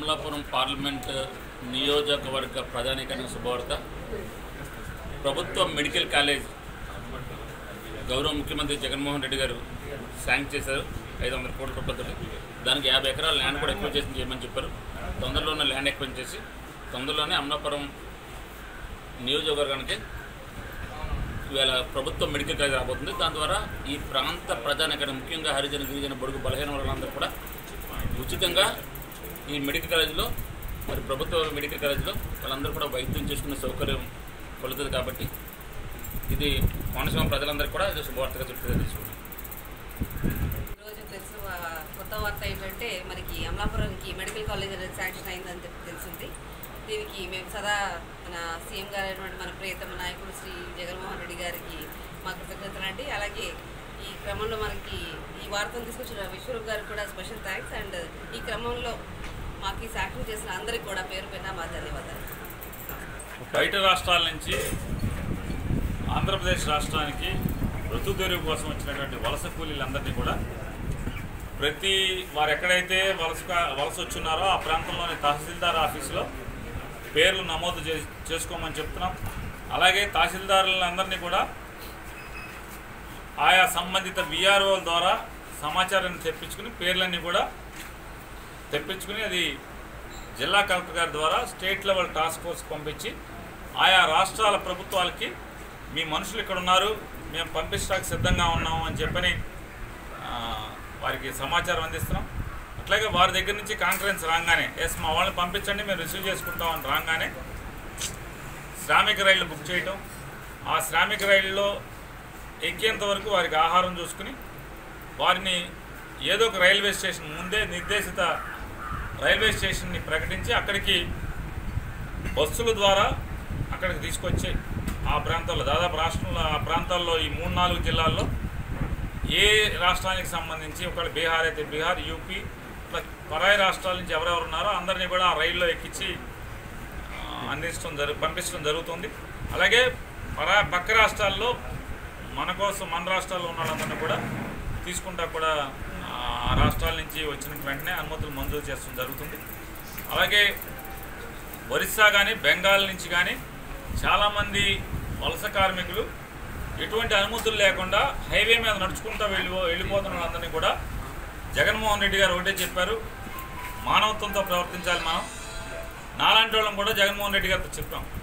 Amalapuram parliament నియోజకవర్గ ప్రధానికైన శుభవార్త ప్రభుత్వ మెడికల్ కాలేజ్ గౌరవ ముఖ్యమంత్రి జగన్మోహన్ రెడ్డి గారు శాంక్షన్ చేశారు ఐదు వందల కోట్ల రూపాయలతో దానికి యాభై ఎకరాల ల్యాండ్ కూడా ఎక్విజేషన్ చేయమని చెప్పారు తొందరలోనే ల్యాండ్ ఎక్విజేషన్ చేసి తొందరలోనే అమలాపురం నియోజకవర్గానికి ఇవాళ ప్రభుత్వ మెడికల్ కాలేజ్ రాబోతుంది దాని ద్వారా ఈ ప్రాంత ప్రజానికైనా ముఖ్యంగా హరిజన గిరిజన బడుగు బలహీన వర్గాలందరూ కూడా ఉచితంగా ఈ మెడికల్ కాలేజీలో మరి ప్రభుత్వ మెడికల్ కాలేజీలో వాళ్ళందరూ కూడా వైద్యం చేసుకునే సౌకర్యం కలుగుతుంది కాబట్టి ఇది కోనసీమ ప్రజలందరికీ కూడా ఇది శుభవార్తగా చెప్తుంది తీసుకుంటాం ఈరోజు తెలుసు ఆ, కొత్త వార్త ఏంటంటే మనకి అమలాపురంకి మెడికల్ కాలేజ్ అనేది శాంక్షన్ అయిందని చెప్పి తెలిసింది దీనికి మేము సదా మన సీఎం గారు అయినటువంటి మన ప్రియతమ నాయకుడు శ్రీ జగన్మోహన్ రెడ్డి గారికి మా కృతజ్ఞతలు అండి అలాగే ఈ క్రమంలో మనకి ఈ వార్తను తీసుకొచ్చిన విశ్వరూప్ గారికి కూడా స్పెషల్ థ్యాంక్స్ అండ్ ఈ క్రమంలో మాకు ఈ శాంక్షన్ చేసిన అందరికీ కూడా పేరు పైన మా ధన్యవాదాలు బయట రాష్ట్రాల నుంచి ఆంధ్రప్రదేశ్ రాష్ట్రానికి ఋతుదేరువు కోసం వచ్చినటువంటి వలస కూలీలందరినీ కూడా ప్రతి వారు ఎక్కడైతే వలస వలస వచ్చున్నారో ఆ ప్రాంతంలోని తహసీల్దార్ ఆఫీసులో పేర్లు నమోదు చే చేసుకోమని చెప్తున్నాం అలాగే తహసీల్దారులందరినీ కూడా ఆయా సంబంధిత విఆర్ఓల ద్వారా సమాచారాన్ని తెప్పించుకుని పేర్లన్నీ కూడా తెప్పించుకుని అది జిల్లా కలెక్టర్ గారి ద్వారా స్టేట్ లెవెల్ టాస్క్ ఫోర్స్ పంపించి ఆయా రాష్ట్రాల ప్రభుత్వాలకి మీ మనుషులు ఇక్కడ ఉన్నారు మేము పంపించడానికి సిద్ధంగా ఉన్నాము అని చెప్పని ఆ, వారికి సమాచారం అందిస్తున్నాం అట్లాగే వారి దగ్గర నుంచి కాన్ఫరెన్స్ రాగానే ఎస్ మా వాళ్ళని పంపించండి మేము రిసీవ్ చేసుకుంటాం అని రాగానే శ్రామిక రైళ్లు బుక్ చేయటం ఆ శ్రామిక రైళ్ళలో ఎక్కేంత వరకు వారికి ఆహారం చూసుకుని వారిని ఏదో ఒక రైల్వే స్టేషన్ ముందే నిర్దేశిత రైల్వే స్టేషన్ని ప్రకటించి అక్కడికి బస్సుల ద్వారా అక్కడికి తీసుకొచ్చి ఆ ప్రాంతాల్లో దాదాపు రాష్ట్రంలో ఆ ప్రాంతాల్లో ఈ మూడు నాలుగు జిల్లాల్లో ఏ రాష్ట్రానికి సంబంధించి ఒకవేళ బీహార్ అయితే బీహార్ యూపీ ఇట్లా పరాయి రాష్ట్రాల నుంచి ఎవరెవరు ఉన్నారో అందరినీ కూడా ఆ రైల్లో ఎక్కించి ఆ, అందించడం జరు పంపించడం జరుగుతుంది అలాగే పరా పక్క రాష్ట్రాల్లో మన కోసం మన రాష్ట్రాల్లో ఉన్న వాళ్ళందరినీ కూడా తీసుకుంటా కూడా ఆ రాష్ట్రాల నుంచి వచ్చిన వెంటనే అనుమతులు మంజూరు చేయడం జరుగుతుంది అలాగే ఒరిస్సా కానీ బెంగాల్ నుంచి కానీ చాలామంది వలస కార్మికులు ఎటువంటి అనుమతులు లేకుండా హైవే మీద నడుచుకుంటూ వెళ్ళి వెళ్ళిపోతున్న వాళ్ళందరినీ కూడా జగన్మోహన్ రెడ్డి గారు ఒకటే చెప్పారు మానవత్వంతో ప్రవర్తించాలి మనం నాలాంటి వాళ్ళం కూడా జగన్మోహన్ రెడ్డి గారితో చెప్పాం